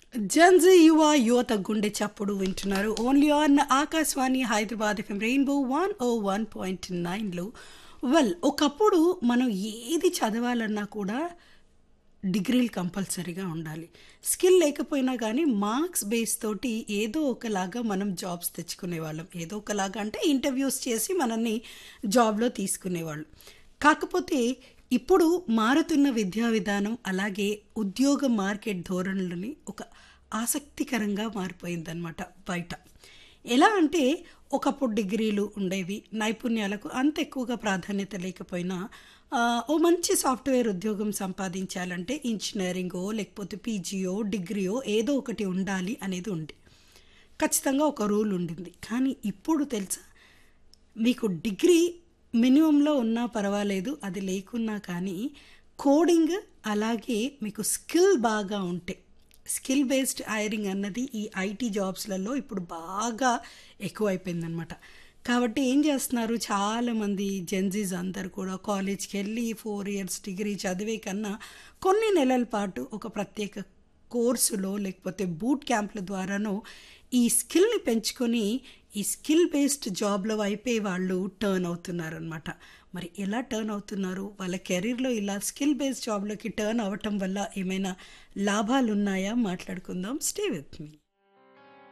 Gen Z యువ యువత గుండె చప్పుడు వింటున్నారు only on Akashvani Hyderabad FM rainbow one O one point నైన్లో వెల్ ఒకప్పుడు మనం ఏది చదవాలన్నా కూడా డిగ్రీలు కంపల్సరీగా ఉండాలి స్కిల్ లేకపోయినా కానీ మార్క్స్ బేస్ తోటి ఏదో ఒకలాగా మనం జాబ్స్ తెచ్చుకునేవాళ్ళం ఏదో ఒకలాగా అంటే ఇంటర్వ్యూస్ చేసి మనల్ని జాబ్లో తీసుకునేవాళ్ళు కాకపోతే ఇప్పుడు మారుతున్న విద్యా విధానం అలాగే ఉద్యోగ మార్కెట్ ధోరణులని ఒక ఆసక్తికరంగా మారిపోయిందనమాట బయట ఎలా అంటే ఒకప్పుడు డిగ్రీలు ఉండేవి నైపుణ్యాలకు అంత ఎక్కువగా ప్రాధాన్యత లేకపోయినా ఆ, ఓ మంచి సాఫ్ట్వేర్ ఉద్యోగం సంపాదించాలంటే ఇంజనీరింగో లేకపోతే పీజీయో డిగ్రీయో ఏదో ఒకటి ఉండాలి అనేది ఉంది ఖచ్చితంగా ఒక రూల్ ఉండింది కానీ ఇప్పుడు తెలుసా మీకు డిగ్రీ మినిమంలో ఉన్నా పర్వాలేదు అది లేకున్నా కానీ కోడింగ్ అలాగే మీకు స్కిల్ బాగా ఉంటే స్కిల్ బేస్డ్ హైరింగ్ అన్నది ఈ ఐటీ జాబ్స్లలో ఇప్పుడు బాగా ఎక్కువైపోయిందనమాట కాబట్టి ఏం చేస్తున్నారు చాలామంది జెన్జీస్ అందరు కూడా కాలేజ్కి వెళ్ళి ఫోర్ ఇయర్స్ డిగ్రీ చదివే కన్నా కొన్ని నెలల పాటు ఒక ప్రత్యేక కోర్సులో లేకపోతే బూట్ క్యాంప్ల ద్వారానో ఈ స్కిల్ని పెంచుకొని ఈ స్కిల్ బేస్డ్ జాబ్ల వైపే వాళ్ళు టర్న్ అవుతున్నారు అనమాట మరి ఎలా టర్న్ అవుతున్నారు వాళ్ళ కెరీర్లో ఇలా స్కిల్ బేస్డ్ జాబ్లోకి టర్న్ అవ్వటం వల్ల ఏమైనా లాభాలు ఉన్నాయా మాట్లాడుకుందాం స్టే విత్ మీ